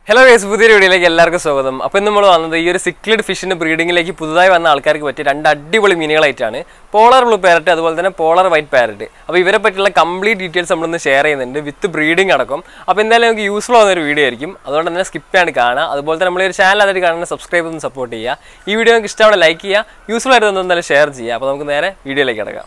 hello guys പുതിയൊരു വീഡിയോയിലേക്ക് എല്ലാവർക്കും സ്വാഗതം അപ്പോൾ ഇന്ന് നമ്മൾ വന്നത് ഈ ഒരു സിക്ലിഡ് ഫിഷിൻ്റെ ബ്രീഡിങ്ങിലേക്ക് പുതുതായി വന്ന ആൾക്കാർക്ക് പറ്റിയ രണ്ട് അടിപൊളി മീനുകളായിട്ടാണ് പോളർ ബ്ലൂ പാരറ്റ് അതുപോലെ തന്നെ പോളർ വൈറ്റ് പാരറ്റ് അപ്പോൾ ഇവരെ പറ്റിയുള്ള കംപ്ലീറ്റ് ഡീറ്റെയിൽസ് നമ്മളിന്ന് ഷെയർ ചെയ്യുന്നുണ്ട് വിത്ത് ബ്രീഡിംഗ് അടക്കം അപ്പോൾ എന്തായാലും നമുക്ക് യൂസ്ഫുൾ ആവുന്ന ഒരു വീഡിയോ ആയിരിക്കും അതുകൊണ്ട് തന്നെ സ്കിപ്പ് ചെയ്യാണ്ട് കാണുക അതുപോലെ തന്നെ നമ്മൾ ഒരു ചാനൽ അതായിട്ട് കാണുന്ന സബ്സ്ക്രൈബ് ഒന്ന് സപ്പോർട്ട് ചെയ്യുക ഈ വീഡിയോ നിങ്ങൾക്ക് ഇഷ്ടമാണ് ലൈക്ക് ചെയ്യുക യൂസ്ഫുൾ ആയിട്ട് തന്നെ എന്തായാലും ഷെയർ ചെയ്യുക അപ്പോൾ നമുക്ക് നേരെ വീഡിയോയിലേക്ക് കിടക്കാം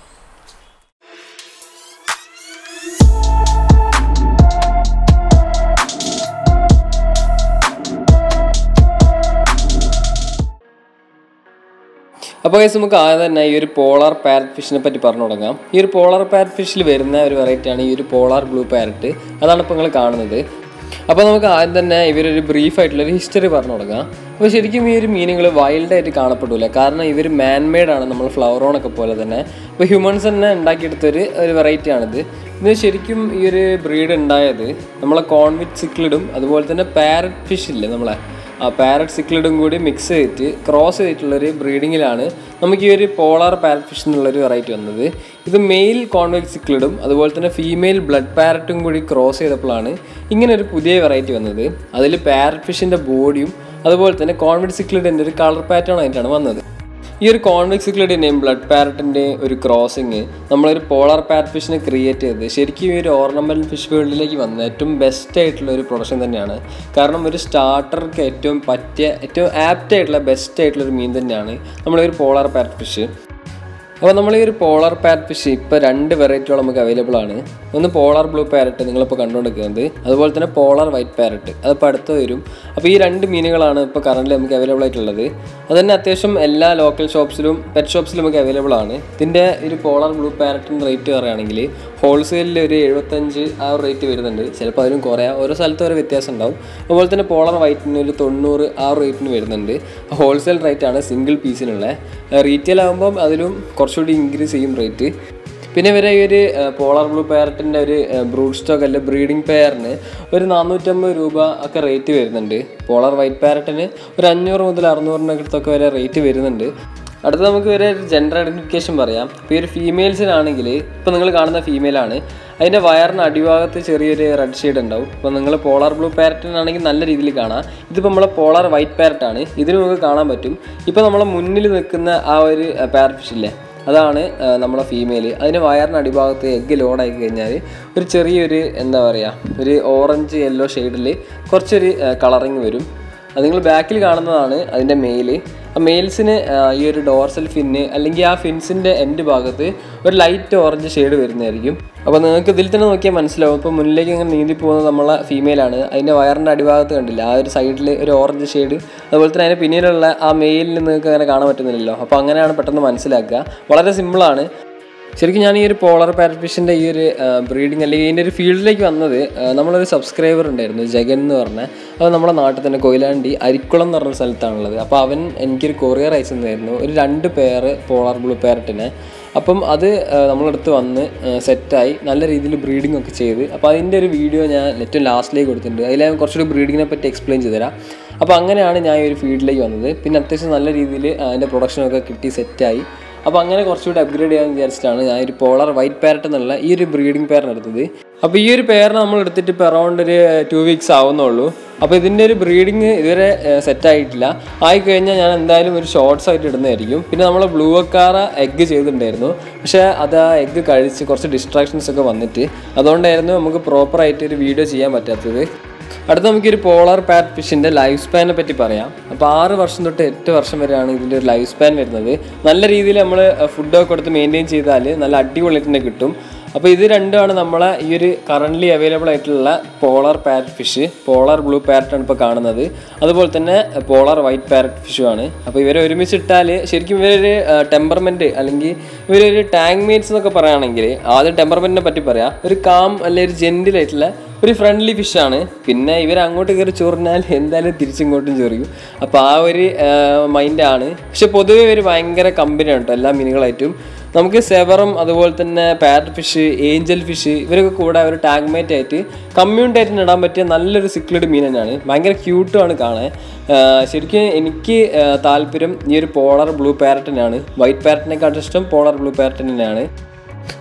അപ്പോൾ ഗൈസ് നമുക്ക് ആദ്യം തന്നെ ഈ ഒരു പോളാർ പാരറ്റ് ഫിഷിനെ പറ്റി പറഞ്ഞു തുടങ്ങാം ഈ ഒരു പോളാർ പാരറ്റ് ഫിഷിൽ വരുന്ന ഒരു വെറൈറ്റിയാണ് ഈ ഒരു പോളാർ ബ്ലൂ പാരറ്റ് അതാണ് ഇപ്പോൾ നിങ്ങൾ കാണുന്നത് അപ്പോൾ നമുക്ക് ആദ്യം തന്നെ ഇവരൊരു ബ്രീഫ് ആയിട്ടുള്ള ഒരു ഹിസ്റ്ററി പറഞ്ഞു തുടങ്ങാം അപ്പോൾ ശരിക്കും ഈ ഒരു മീനുകൾ വൈൽഡായിട്ട് കാണപ്പെടില്ല കാരണം ഇവർ മാൻമെയ്ഡാണ് നമ്മൾ ഫ്ലവറോണൊക്കെ പോലെ തന്നെ ഇപ്പോൾ ഹ്യൂമൻസ് തന്നെ ഉണ്ടാക്കിയെടുത്തൊരു ഒരു വെറൈറ്റിയാണിത് ഇത് ശരിക്കും ഈ ഒരു ബ്രീഡ് ഉണ്ടായത് നമ്മളെ കോൺവിറ്റ് സിക്ലിഡും അതുപോലെ തന്നെ പാരറ്റ് ഫിഷ് ഇല്ലേ നമ്മളെ ആ പാരറ്റ് സിക്ലിഡും കൂടി മിക്സ് ചെയ്തിട്ട് ക്രോസ് ചെയ്തിട്ടുള്ളൊരു ബ്രീഡിങ്ങിലാണ് നമുക്ക് ഈ ഒരു പോളാർ പാരറ്റ് ഫിഷ് എന്നുള്ളൊരു വെറൈറ്റി വന്നത് ഇത് മെയിൽ കോൺവെക്സ് സിക്ലിഡും അതുപോലെ തന്നെ ഫീമെയിൽ ബ്ലഡ് പാരറ്റും കൂടി ക്രോസ് ചെയ്തപ്പോഴാണ് ഇങ്ങനെ ഒരു പുതിയ വെറൈറ്റി വന്നത് അതിൽ പാരറ്റ് ഫിഷിൻ്റെ ബോഡിയും അതുപോലെ തന്നെ കോൺവെക്സ് സിക്ലിഡിൻ്റെ ഒരു കളർ പാറ്റേൺ ആയിട്ടാണ് വന്നത് ഈ ഒരു കോൺവെക്സ് സിക്ലിഡിൻ്റെയും ബ്ലഡ് പാരറ്റിൻ്റെയും ഒരു ക്രോസിങ് നമ്മളൊരു പോളാർ പാരറ്റ് ഫിഷിനെ ക്രിയേറ്റ് ചെയ്ത് ശരിക്കും ഈ ഒരു ഓർണമെൻ്റൽ ഫിഷ് വേൾഡിലേക്ക് വന്ന ഏറ്റവും ബെസ്റ്റ് ആയിട്ടുള്ള ഒരു പ്രൊഡക്ഷൻ തന്നെയാണ് കാരണം ഒരു സ്റ്റാർട്ടർക്ക് ഏറ്റവും പറ്റിയ ഏറ്റവും ആപ്റ്റ് ആയിട്ടുള്ള ബെസ്റ്റ് ആയിട്ടുള്ള ഒരു മീൻ തന്നെയാണ് നമ്മളൊരു പോളാർ പാരറ്റ് ഫിഷ് അപ്പോൾ നമ്മൾ ഈ ഒരു പോളാർ പാരറ്റ് ഫിഷ് ഇപ്പോൾ രണ്ട് വെറൈറ്റികൾ നമുക്ക് അവൈലബിൾ ആണ് ഒന്ന് പോളാർ ബ്ലൂ പാരറ്റ് നിങ്ങളിപ്പോൾ കണ്ടുകൊണ്ടിരിക്കുന്നത് അതുപോലെ തന്നെ പോളാർ വൈറ്റ് പാരറ്റ് അതിപ്പോൾ അടുത്ത് വരും അപ്പോൾ ഈ രണ്ട് മീനുകളാണ് ഇപ്പോൾ കറൻറ്റ്ലി നമുക്ക് അവൈലബിൾ ആയിട്ടുള്ളത് അത് തന്നെ അത്യാവശ്യം എല്ലാ ലോക്കൽ ഷോപ്സിലും പെറ്റ് ഷോപ്സിലും നമുക്ക് അവൈലബിൾ ആണ് ഇതിൻ്റെ ഒരു പോളാർ ബ്ലൂ പാരറ്റിൻ്റെ റേറ്റ് പറയുകയാണെങ്കിൽ ഹോൾസെയിലിൽ ഒരു എഴുപത്തഞ്ച് ആ ഒരു റേറ്റ് വരുന്നുണ്ട് ചിലപ്പോൾ അതിലും കുറയാം ഓരോ സ്ഥലത്ത് ഓരോ വ്യത്യാസം ഉണ്ടാവും അതുപോലെ തന്നെ പോളർ വൈറ്റിന് ഒരു തൊണ്ണൂറ് ആ ഒരു റേറ്റിന് വരുന്നുണ്ട് ഹോൾസെയിൽ റേറ്റ് ആണ് സിംഗിൾ പീസിനുള്ള റീറ്റെയിൽ ആകുമ്പം അതിലും കുറച്ചുകൂടി ഇൻക്രീസ് ചെയ്യും റേറ്റ് പിന്നെ ഇവരെ ഈ ഒരു പോളാർ ബ്ലൂ പാരറ്റിൻ്റെ ഒരു ബ്രൂഡ് സ്റ്റോക്ക് അല്ലെ ബ്രീഡിംഗ് പെയറിന് ഒരു നാനൂറ്റമ്പത് രൂപ ഒക്കെ റേറ്റ് വരുന്നുണ്ട് പോളാർ വൈറ്റ് പാരറ്റിന് ഒരു അഞ്ഞൂറ് മുതൽ അറുന്നൂറിൻ്റെ അടുത്തൊക്കെ വരെ റേറ്റ് വരുന്നുണ്ട് അടുത്ത നമുക്ക് വരെ ഒരു ജെൻഡർ ഐഡൻറ്റിഫിക്കേഷൻ പറയാം ഇപ്പോൾ ഈ ഒരു ഫീമെയിൽസിനാണെങ്കിൽ ഇപ്പോൾ നിങ്ങൾ കാണുന്ന ഫീമെയിലാണ് അതിൻ്റെ വയറിന് അടിഭാഗത്ത് ചെറിയൊരു റെഡ് ഷെയ്ഡ് ഉണ്ടാവും ഇപ്പോൾ നിങ്ങൾ പോളാർ ബ്ലൂ പാരറ്റിനാണെങ്കിൽ നല്ല രീതിയിൽ കാണാം ഇതിപ്പോൾ നമ്മളെ പോളാർ വൈറ്റ് പാരറ്റാണ് ഇതിന് നമുക്ക് കാണാൻ പറ്റും ഇപ്പോൾ നമ്മളെ മുന്നിൽ നിൽക്കുന്ന ആ ഒരു പാരറ്റ് ഫിഷ് ഇല്ലേ അതാണ് ആ, നമ്മളെ ഫീമെയിൽ അതിന് വയറിന് അടിഭാഗത്ത് എഗ്ഗ് ലോഡായി കഴിഞ്ഞാൽ ഒരു ചെറിയൊരു എന്താ പറയുക ഒരു ഓറഞ്ച് യെല്ലോ ഷെയ്ഡിൽ കുറച്ചൊരു കളറിങ് വരും അത് നിങ്ങൾ ബാക്കിൽ കാണുന്നതാണ് അതിൻ്റെ മെയില് ആ മെയിൽസിന് ഈ ഒരു ഡോർസൽ ഫിന്ന് അല്ലെങ്കിൽ ആ ഫിൻസിൻ്റെ എൻഡ് ഭാഗത്ത് ഒരു ലൈറ്റ് ഓറഞ്ച് ഷെയ്ഡ് വരുന്നതായിരിക്കും അപ്പോൾ നിങ്ങൾക്ക് ഇതിൽ തന്നെ നോക്കിയാൽ മനസ്സിലാവും ഇപ്പോൾ മുന്നിലേക്ക് ഇങ്ങനെ നീന്തി പോകുന്നത് നമ്മളെ ഫീമെയിലാണ് അതിൻ്റെ വയറിൻ്റെ അടിഭാഗത്ത് കണ്ടില്ല ആ ഒരു സൈഡിൽ ഒരു ഓറഞ്ച് ഷെയ്ഡ് അതുപോലെ തന്നെ അതിൻ്റെ പിന്നിലുള്ള ആ മെയിലിൽ നിങ്ങൾക്ക് അങ്ങനെ കാണാൻ പറ്റുന്നില്ലല്ലോ അപ്പോൾ അങ്ങനെയാണ് പെട്ടെന്ന് മനസ്സിലാക്കുക വളരെ സിമ്പിളാണ് ശരിക്കും ഞാൻ ഈ ഒരു പോളർ പാരഫിഷിൻ്റെ ഈ ഒരു ബ്രീഡിങ് അല്ലെങ്കിൽ ഇതിൻ്റെ ഒരു ഫീൽഡിലേക്ക് വന്നത് ആ, നമ്മളൊരു സബ്സ്ക്രൈബർ ഉണ്ടായിരുന്നു ജഗൻ എന്ന് പറഞ്ഞ അത് നമ്മുടെ നാട്ടിൽ തന്നെ കൊയിലാണ്ടി അരിക്കുളം എന്ന് പറഞ്ഞ സ്ഥലത്താണുള്ളത് അപ്പോൾ അവൻ എനിക്കൊരു കൊറിയർ അയച്ചു തന്നായിരുന്നു ഒരു രണ്ട് പേര് പോളാർ ബ്ലൂ പാരറ്റിനെ അപ്പം അത് ആ, നമ്മളടുത്ത് വന്ന് സെറ്റായി നല്ല രീതിയിൽ ബ്രീഡിംഗ് ഒക്കെ ചെയ്ത് അപ്പോൾ അതിൻ്റെ ഒരു വീഡിയോ ഞാൻ ഏറ്റവും ലാസ്റ്റിലേക്ക് കൊടുത്തിട്ടുണ്ട് അതിൽ ഞാൻ കുറച്ചുകൂടി ബ്രീഡിങ്ങിനെ പറ്റി എക്സ്പ്ലെയിൻ ചെയ്തുതരാം അപ്പോൾ അങ്ങനെയാണ് ഞാൻ ഈ ഒരു ഫീൽഡിലേക്ക് വന്നത് പിന്നെ അത്യാവശ്യം നല്ല രീതിയിൽ അതിൻ്റെ പ്രൊഡക്ഷനൊക്കെ കിട്ടി സെറ്റായി അപ്പോൾ അങ്ങനെ കുറച്ചുകൂടി അപ്ഗ്രേഡ് ചെയ്യാമെന്ന് വിചാരിച്ചിട്ടാണ് ഞാൻ ഒരു പോളർ വൈറ്റ് പാരറ്റ് എന്നുള്ള ഈ ഒരു ബ്രീഡിംഗ് പെയറിന് എടുത്തത് അപ്പോൾ ഈ ഒരു പെയറിന് നമ്മൾ എടുത്തിട്ട് ഇപ്പോൾ അറൗണ്ട് ഒരു ടു വീക്സ് ആവുന്നുള്ളൂ അപ്പോൾ ഇതിൻ്റെ ഒരു ബ്രീഡിങ് ഇതുവരെ സെറ്റ് ആയിട്ടില്ല ആയി കഴിഞ്ഞാൽ ഞാൻ എന്തായാലും ഒരു ഷോർട്സ് ആയിട്ട് ഇടുന്നതായിരിക്കും പിന്നെ നമ്മൾ ബ്ലൂ അക്കാറ എഗ്ഗ് ചെയ്തിട്ടുണ്ടായിരുന്നു പക്ഷേ അത് ആ എഗ്ഗ് കഴിച്ച് കുറച്ച് ഡിസ്ട്രാക്ഷൻസ് ഒക്കെ വന്നിട്ട് അതുകൊണ്ടായിരുന്നു നമുക്ക് പ്രോപ്പറായിട്ട് ഒരു വീഡിയോ ചെയ്യാൻ പറ്റാത്തത് അടുത്ത നമുക്കൊരു പോളാർ പാറ്റ് ഫിഷിൻ്റെ ലൈഫ് സ്പാനെ പറ്റി പറയാം അപ്പോൾ ആറ് വർഷം തൊട്ട് എട്ട് വർഷം വരെയാണ് ഇതിൻ്റെ ഒരു ലൈഫ് സ്പാൻ വരുന്നത് നല്ല രീതിയിൽ നമ്മൾ ഫുഡൊക്കെ കൊടുത്ത് മെയിൻറ്റെയിൻ ചെയ്താൽ നല്ല അടിപൊളിയായിട്ട് തന്നെ കിട്ടും അപ്പോൾ ഇത് രണ്ടുമാണ് നമ്മളെ ഈ ഒരു കറൻ്റ്ലി അവൈലബിൾ ആയിട്ടുള്ള polar parrot fish polar blue പാരറ്റാണ് ഇപ്പോൾ കാണുന്നത് അതുപോലെ തന്നെ പോളാർ വൈറ്റ് പാരറ്റ് ഫിഷുമാണ് അപ്പോൾ ഇവരെ ഒരുമിച്ചിട്ടാൽ ശരിക്കും ഇവരൊരു ടെമ്പർമെൻറ്റ് അല്ലെങ്കിൽ ഇവരൊരു ടാങ്ക് മേറ്റ്സ് എന്നൊക്കെ പറയുകയാണെങ്കിൽ ആദ്യം ടെമ്പർമെൻറ്റിനെ പറ്റി പറയാം ഒരു കാം അല്ലെങ്കിൽ ഒരു ജെൻറ്റിലായിട്ടുള്ള ഒരു ഫ്രണ്ട്ലി ഫിഷാണ് പിന്നെ ഇവർ അങ്ങോട്ട് കയറി ചൊറിഞ്ഞാൽ എന്തായാലും തിരിച്ചിങ്ങോട്ടും ചൊറിയും അപ്പോൾ ആ ഒരു മൈൻഡാണ് പക്ഷെ പൊതുവെ ഇവർ ഭയങ്കര കമ്പനിയാണ് കേട്ടോ എല്ലാ മീനുകളായിട്ടും നമുക്ക് സെവറും അതുപോലെ തന്നെ പാരറ്റ് ഫിഷ് ഏഞ്ചൽ ഫിഷ് ഇവരൊക്കെ കൂടെ ഒരു ടാഗ് മേറ്റ് ആയിട്ട് കമ്മ്യൂണിറ്റി ആയിട്ട് ഇടാൻ പറ്റിയ നല്ലൊരു സിക്ലിഡ് മീൻ തന്നെയാണ് ഭയങ്കര ക്യൂട്ടുമാണ് കാണാൻ ആ, ശരിക്കും എനിക്ക് ആ, താല്പര്യം ഈ ഒരു പോളർ ബ്ലൂ പാരറ്റിനാണ് വൈറ്റ് പാരറ്റിനെക്കാട്ടും ഇഷ്ടം പോളർ ബ്ലൂ പാരറ്റിനാണ്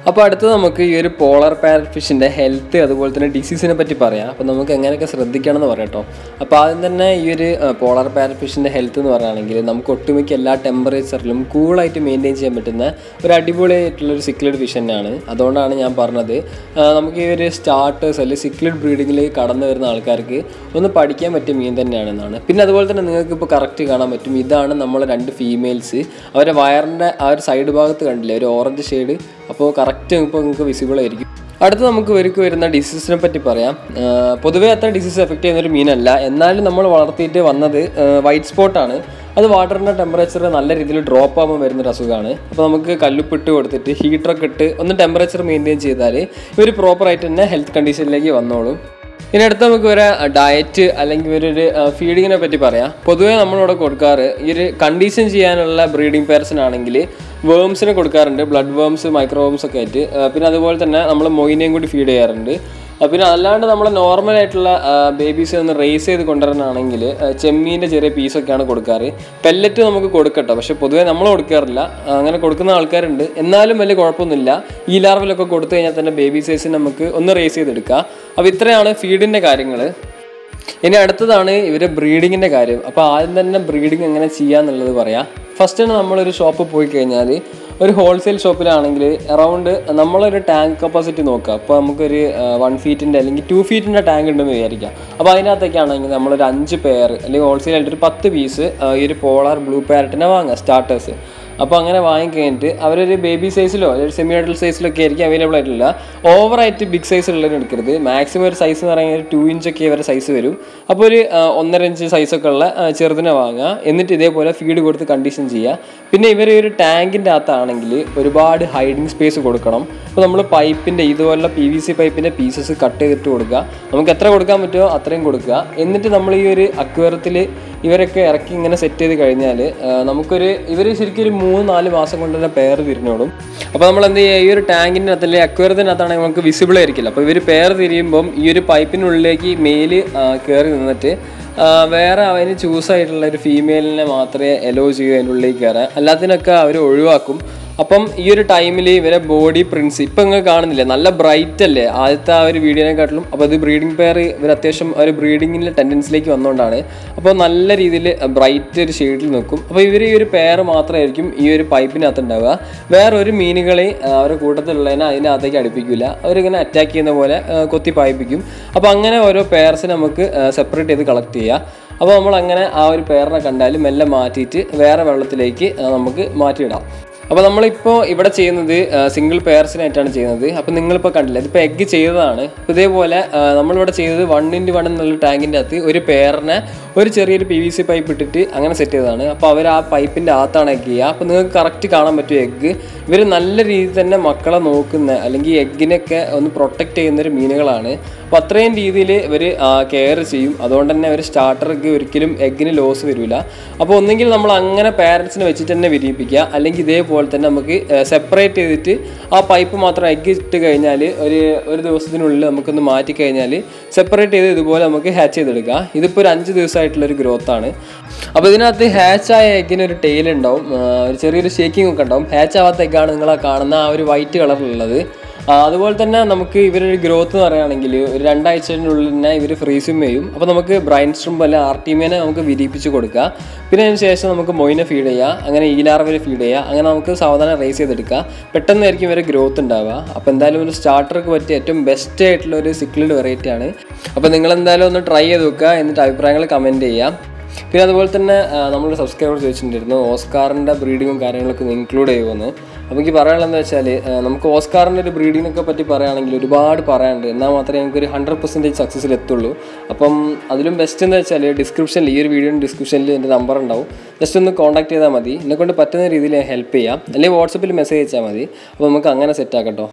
അപ്പോൾ അടുത്ത് നമുക്ക് ഈ ഒരു പോളർ പാരറ്റ് ഫിഷിൻ്റെ ഹെൽത്ത് അതുപോലെ തന്നെ ഡിസീസിനെ പറ്റി പറയാം അപ്പോൾ നമുക്ക് എങ്ങനെയൊക്കെ ശ്രദ്ധിക്കണം എന്ന് പറയാം കേട്ടോ അപ്പോൾ ആദ്യം തന്നെ ഈ ഒരു പോളർ പാരറ്റ് ഫിഷിൻ്റെ ഹെൽത്ത് എന്ന് പറയുകയാണെങ്കിൽ നമുക്ക് ഒട്ടുമിക്ക എല്ലാ ടെമ്പറേച്ചറിലും കൂളായിട്ട് മെയിൻറ്റെയിൻ ചെയ്യാൻ പറ്റുന്ന ഒരു അടിപൊളിയായിട്ടുള്ള ഒരു സിക്ലിഡ് ഫിഷ് തന്നെയാണ് അതുകൊണ്ടാണ് ഞാൻ പറഞ്ഞത് ആ, നമുക്ക് ഈ ഒരു സ്റ്റാർട്ടേഴ്സ് അല്ലെങ്കിൽ സിക്ലിഡ് ബ്രീഡിങ്ങിലേക്ക് കടന്നു വരുന്ന ആൾക്കാർക്ക് ഒന്ന് പഠിക്കാൻ പറ്റിയ മീൻ തന്നെയാണെന്നാണ് പിന്നെ അതുപോലെ തന്നെ നിങ്ങൾക്ക് ഇപ്പോൾ കറക്റ്റ് കാണാൻ പറ്റും ഇതാണ് നമ്മളെ രണ്ട് ഫീമെയിൽസ് അവരുടെ വയറിൻ്റെ ആ ഒരു സൈഡ് ഭാഗത്ത് കണ്ടില്ലേ ഒരു ഓറഞ്ച് ഷെയ്ഡ് അപ്പോൾ കറക്റ്റ് ഇപ്പോൾ നിങ്ങൾക്ക് വിസിബിൾ ആയിരിക്കും അടുത്ത് നമുക്ക് ഇവർക്ക് വരുന്ന ഡിസീസിനെ പറ്റി പറയാം ആ, പൊതുവേ അത്ര ഡിസീസ് എഫക്റ്റ് ചെയ്യുന്ന ഒരു മീനല്ല എന്നാലും നമ്മൾ വളർത്തിയിട്ട് വന്നത് വൈറ്റ് സ്പോട്ടാണ് അത് വാട്ടറിൻ്റെ ടെമ്പറേച്ചർ നല്ല രീതിയിൽ ഡ്രോപ്പ് ആകുമ്പോൾ വരുന്നൊരു അസുഖമാണ് അപ്പോൾ നമുക്ക് കല്ലുപ്പിട്ട് കൊടുത്തിട്ട് ഹീറ്ററൊക്കെ ഇട്ട് ഒന്ന് ടെമ്പറേച്ചർ മെയിൻറ്റെയിൻ ചെയ്താൽ ഇവർ പ്രോപ്പറായിട്ട് തന്നെ ഹെൽത്ത് കണ്ടീഷനിലേക്ക് വന്നോളും ഇനി അടുത്ത് നമുക്ക് ഒരു ഡയറ്റ് അല്ലെങ്കിൽ ഒരു ഫീഡിങ്ങിനെ പറ്റി പറയാം പൊതുവേ നമ്മളിവിടെ കൊടുക്കാറ് ഈ ഒരു കണ്ടീഷൻ ചെയ്യാനുള്ള ബ്രീഡിംഗ് പേഴ്സൺ വേംസിന് കൊടുക്കാറുണ്ട് ബ്ലഡ് വേംസ് മൈക്രോ വേംസ് ഒക്കെ ആയിട്ട് ആ, പിന്നെ അതുപോലെ തന്നെ നമ്മൾ മൊയിനെയും കൂടി ഫീഡ് ചെയ്യാറുണ്ട് ആ, പിന്നെ അല്ലാണ്ട് നമ്മൾ നോർമൽ ആയിട്ടുള്ള ബേബീസ് ഒന്ന് റേസ് ചെയ്ത് കൊണ്ടുവരാനാണെങ്കിൽ ചെമ്മീൻ്റെ ചെറിയ പീസൊക്കെയാണ് കൊടുക്കാറ് പെല്ലറ്റ് നമുക്ക് കൊടുക്കട്ടോ പക്ഷെ പൊതുവേ നമ്മൾ കൊടുക്കാറില്ല ആ, അങ്ങനെ കൊടുക്കുന്ന ആൾക്കാരുണ്ട് എന്നാലും വലിയ കുഴപ്പമൊന്നുമില്ല ഈ ലാർവിലൊക്കെ കൊടുത്തു കഴിഞ്ഞാൽ തന്നെ ബേബി സൈസിന് നമുക്ക് ഒന്ന് റേസ് ചെയ്തെടുക്കാം അപ്പോൾ ഇത്രയാണ് ഫീഡിൻ്റെ കാര്യങ്ങൾ ഇനി അടുത്തതാണ് ഇവരെ ബ്രീഡിങ്ങിൻ്റെ കാര്യം അപ്പോൾ ആദ്യം തന്നെ ബ്രീഡിങ് എങ്ങനെ ചെയ്യാന്നുള്ളത് പറയാം ഫസ്റ്റ് തന്നെ നമ്മളൊരു ഷോപ്പിൽ പോയി കഴിഞ്ഞാൽ ഒരു ഹോൾസെയിൽ ഷോപ്പിലാണെങ്കിൽ അറൗണ്ട് നമ്മളൊരു ടാങ്ക് കപ്പാസിറ്റി നോക്കുക അപ്പോൾ നമുക്കൊരു വൺ ഫീറ്റിൻ്റെ അല്ലെങ്കിൽ ടു ഫീറ്റിൻ്റെ ടാങ്ക് ഉണ്ടെന്ന് വിചാരിക്കാം അപ്പോൾ അതിനകത്തേക്കാണെങ്കിൽ നമ്മളൊരു അഞ്ച് പെയർ അല്ലെങ്കിൽ ഹോൾസെയിൽ ആയിട്ട് ഒരു പത്ത് പീസ് ഈ ഒരു പോളാർ ബ്ലൂ പാരറ്റിനെ വാങ്ങുക സ്റ്റാർട്ടേഴ്സ് അപ്പോൾ അങ്ങനെ വാങ്ങിക്കഴിഞ്ഞിട്ട് അവരൊരു ബേബി സൈസിലോ അല്ലെങ്കിൽ സെമി അഡൽട്ട് സൈസിലൊക്കെ ആയിരിക്കും അവൈലബിൾ ആയിട്ടുള്ള ഓവറായിട്ട് ബിഗ് സൈസ് ഉള്ളതിന് എടുക്കരുത് മാക്സിമം ഒരു സൈസ് എന്ന് പറയുന്നത് ഒരു ടു ഇഞ്ചൊക്കെ ഇവരെ സൈസ് വരും അപ്പോൾ ഒരു ആ, ഒന്നര ഇഞ്ച് സൈസൊക്കെ ഉള്ള ആ, ചെറുതിനെ വാങ്ങുക എന്നിട്ട് ഇതേപോലെ ഫീഡ് കൊടുത്ത് കണ്ടീഷൻ ചെയ്യുക പിന്നെ ഇവർ ഒരു ടാങ്കിൻ്റെ അകത്താണെങ്കിൽ ഒരുപാട് ഹൈഡിങ് സ്പേസ് കൊടുക്കണം അപ്പോൾ നമ്മൾ പൈപ്പിൻ്റെ ഇതുപോലുള്ള പി വി സി പൈപ്പിൻ്റെ പീസസ് കട്ട് ചെയ്തിട്ട് കൊടുക്കുക നമുക്ക് എത്ര കൊടുക്കാൻ പറ്റുമോ അത്രയും കൊടുക്കുക എന്നിട്ട് നമ്മൾ ഈ ഒരു അക്വേറത്തിൽ ഇവരൊക്കെ ഇറക്കി ഇങ്ങനെ സെറ്റ് ചെയ്ത് കഴിഞ്ഞാൽ നമുക്കൊരു ഇവർ ശരിക്കും ഒരു മൂന്ന് നാല് മാസം കൊണ്ട് തന്നെ പെയർ തിരിഞ്ഞോളും അപ്പോൾ നമ്മൾ എന്ത് ചെയ്യുക ഈ ഒരു ടാങ്കിൻ്റെ അകത്ത് അല്ലെങ്കിൽ അക്വേറത്തിനകത്താണെങ്കിൽ നമുക്ക് വിസിബിൾ ആയിരിക്കില്ല അപ്പോൾ ഇവർ പെയർ തിരിയുമ്പം ഈ ഒരു പൈപ്പിനുള്ളിലേക്ക് മെയിൽ കയറി നിന്നിട്ട് ആ, വേറെ അവന് ചൂസ് ആയിട്ടുള്ള ഒരു ഫീമെയിലിനെ മാത്രമേ എലോ ചെയ്യൂ അതിൻ്റെ ഉള്ളിലേക്ക് കയറാൻ അല്ലാത്തിനൊക്കെ അവർ ഒഴിവാക്കും അപ്പം ഈ ഒരു ടൈമിൽ ഇവരെ ബോഡി പ്രിൻസ് ഇപ്പം നിങ്ങൾ കാണുന്നില്ലേ നല്ല ബ്രൈറ്റ് അല്ലേ ആദ്യത്തെ ആ ഒരു വീഡിയോനെക്കാട്ടിലും അപ്പോൾ അത് ബ്രീഡിംഗ് പെയർ ഇവർ അത്യാവശ്യം ആ ഒരു ബ്രീഡിങ്ങിൻ്റെ ടെൻഡൻസിലേക്ക് വന്നുകൊണ്ടാണ് അപ്പോൾ നല്ല രീതിയിൽ ബ്രൈറ്റ് ഒരു ഷെയ്ഡിൽ നിൽക്കും അപ്പോൾ ഇവർ ഈ ഒരു പെയർ മാത്രമായിരിക്കും ഈ ഒരു പൈപ്പിനകത്ത് ഉണ്ടാവുക വേറെ ഒരു മീനുകളെ അവരുടെ കൂട്ടത്തിലുള്ളതിനെ അതിനകത്തേക്ക് അടുപ്പിക്കില്ല അവരിങ്ങനെ അറ്റാക്ക് ചെയ്യുന്ന പോലെ ആ, കൊത്തി പായിപ്പിക്കും അപ്പോൾ അങ്ങനെ ഓരോ പെയർസിനെ നമുക്ക് സെപ്പറേറ്റ് ചെയ്ത് കളക്ട് ചെയ്യുക അപ്പോൾ നമ്മൾ അങ്ങനെ ആ ഒരു പെയറിനെ കണ്ടാൽ മെല്ലെ മാറ്റിയിട്ട് വേറെ വെള്ളത്തിലേക്ക് ആ, നമുക്ക് മാറ്റിയിടാം അപ്പോൾ നമ്മളിപ്പോൾ ഇവിടെ ചെയ്യുന്നത് സിംഗിൾ പെയർസിനായിട്ടാണ് ചെയ്യുന്നത് അപ്പോൾ നിങ്ങളിപ്പോൾ കണ്ടില്ല ഇതിപ്പോൾ എഗ്ഗ് ചെയ്തതാണ് അപ്പോൾ ഇതേപോലെ ആ, നമ്മളിവിടെ ചെയ്തത് വൺ ഇൻറ്റു വൺ എന്നുള്ള ടാങ്കിൻ്റെ അകത്ത് ഒരു പെയറിനെ ഒരു ചെറിയൊരു പി വി സി പൈപ്പ് ഇട്ടിട്ട് അങ്ങനെ സെറ്റ് ചെയ്തതാണ് അപ്പോൾ അവർ ആ പൈപ്പിൻ്റെ അകത്താണ് എഗ്ഗ് ചെയ്യുക അപ്പോൾ നിങ്ങൾക്ക് കറക്റ്റ് കാണാൻ പറ്റും എഗ്ഗ് ഇവർ നല്ല രീതിയിൽ തന്നെ മക്കളെ നോക്കുന്ന അല്ലെങ്കിൽ എഗ്ഗിനൊക്കെ ഒന്ന് പ്രൊട്ടക്റ്റ് ചെയ്യുന്ന ഒരു മീനുകളാണ് അപ്പോൾ അത്രയും രീതിയിൽ ഇവർ കെയർ ചെയ്യും അതുകൊണ്ട് തന്നെ അവർ സ്റ്റാർട്ടർക്ക് ഒരിക്കലും എഗ്ഗിന് ലോസ് വരില്ല അപ്പോൾ ഒന്നെങ്കിൽ നമ്മൾ അങ്ങനെ പാരൻസിനെ വെച്ചിട്ട് തന്നെ വിരിയിപ്പിക്കുക അല്ലെങ്കിൽ ഇതേപോലെ തന്നെ നമുക്ക് സെപ്പറേറ്റ് ചെയ്തിട്ട് ആ പൈപ്പ് മാത്രം എഗ്ഗ് ഇട്ട് കഴിഞ്ഞാൽ ഒരു ഒരു ദിവസത്തിനുള്ളിൽ നമുക്കൊന്ന് മാറ്റി കഴിഞ്ഞാൽ സെപ്പറേറ്റ് ചെയ്ത് ഇതുപോലെ നമുക്ക് ഹാച്ച് ചെയ്തെടുക്കാം ഇതിപ്പോൾ ഒരു അഞ്ച് ദിവസമായിട്ടുള്ള ഒരു ഗ്രോത്ത് ആണ് അപ്പോൾ ഇതിനകത്ത് ഹാച്ച് ആയ എഗ്ഗിന് ഒരു ടെയിൽ ഉണ്ടാവും ആ, ഒരു ചെറിയൊരു ഷേക്കിംഗ് ഒക്കെ ഉണ്ടാവും ഹാച്ച് ആവാത്ത എഗ്ഗാണ് നിങ്ങൾ ആ കാണുന്ന ആ ഒരു വൈറ്റ് കളറിലുള്ളത് ആ, അതുപോലെ തന്നെ നമുക്ക് ഇവരൊരു ഗ്രോത്ത് എന്ന് പറയുകയാണെങ്കിൽ ഒരു രണ്ടാഴ്ചത്തിനുള്ളിൽ തന്നെ ഇവർ ഫ്രീസും ചെയ്യും അപ്പോൾ നമുക്ക് ബ്രൈൻ സ്ട്രിംബ് അല്ല ആർട്ടിമേനെ നമുക്ക് വിരിയിപ്പിച്ച് കൊടുക്കുക പിന്നെ അതിന് ശേഷം നമുക്ക് മൊയിനെ ഫീഡ് ചെയ്യുക അങ്ങനെ ഈലാർവരെ ഫീഡ് ചെയ്യുക അങ്ങനെ നമുക്ക് സാവധാനം റേസ് ചെയ്തെടുക്കുക പെട്ടെന്നായിരിക്കും ഇവരെ ഗ്രോത്ത് ഉണ്ടാവുക അപ്പോൾ എന്തായാലും ഒരു സ്റ്റാർട്ടർക്ക് പറ്റിയ ഏറ്റവും ബെസ്റ്റ് ആയിട്ടുള്ള ഒരു സിക്ലിഡ് വെറൈറ്റി ആണ് അപ്പോൾ നിങ്ങൾ എന്തായാലും ഒന്ന് ട്രൈ ചെയ്ത് നോക്കുക എന്നിട്ട് അഭിപ്രായങ്ങൾ കമൻറ്റ് ചെയ്യാം പിന്നെ അതുപോലെ തന്നെ ആ, നമ്മുടെ സബ്സ്ക്രൈബർ ചോദിച്ചിട്ടുണ്ടായിരുന്നു ഓസ്കാറിൻ്റെ ബ്രീഡിങ്ങും കാര്യങ്ങളൊക്കെ ഇൻക്ലൂഡ് ചെയ്യുമെന്ന് അപ്പോൾ എനിക്ക് പറയാനുള്ളതെന്ന് വെച്ചാൽ ആ, നമുക്ക് ഓസ്കാറിൻ്റെ ഒരു ബ്രീഡിങ്ങിനൊക്കെ പറ്റി പറയുകയാണെങ്കിൽ ഒരുപാട് പറയാനുണ്ട് എന്നാൽ മാത്രമേ നമുക്ക് ഒരു ഹൺഡ്രഡ് പെർസെൻറ്റേജ് സക്സസ്സിൽ എത്തുള്ളൂ അപ്പം അതിലും ബെസ്റ്റ് എന്ന് വെച്ചാൽ ഡിസ്ക്രിപ്ഷനിൽ ഈ ഒരു വീഡിയോയുടെ ഡിസ്ക്രിപ്ഷനിൽ എൻ്റെ നമ്പർ ഉണ്ടാവും ജസ്റ്റ് ഒന്ന് കോൺടാക്ട് ചെയ്താൽ മതി എന്നെ കൊണ്ട് പറ്റുന്ന രീതിയിൽ ഞാൻ ഹെൽപ്പ് ചെയ്യാം അല്ലെങ്കിൽ വാട്സപ്പിൽ മെസ്സേജ് അയച്ചാൽ മതി അപ്പോൾ നമുക്ക് അങ്ങനെ സെറ്റ് ആക്കട്ടോ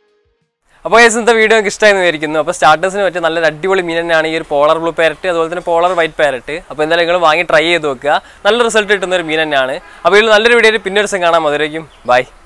അപ്പോൾ ഈ ഇന്നത്തെ വീഡിയോ നിങ്ങൾക്ക് ഇഷ്ടമായെന്ന് വിചാരിക്കുന്നു അപ്പോൾ സ്റ്റാർട്ടേഴ്സിന് പറ്റിയ നല്ലൊരു അടിപൊളി മീൻ തന്നെയാണ് ഈ ഒരു പോളർ ബ്ലൂ പാരറ്റ് അതുപോലെ തന്നെ പോളർ വൈറ്റ് പാരറ്റ് അപ്പോൾ എന്തായാലും നിങ്ങൾ വാങ്ങി ട്രൈ ചെയ്ത് നോക്കുക നല്ല റിസൾട്ട് കിട്ടുന്ന ഒരു മീൻ തന്നെയാണ് അപ്പോൾ ഇതിൽ നല്ലൊരു വീഡിയോയിൽ പിന്നെ ഒരു ദിവസം കാണാം അതുവരേക്കും ബൈ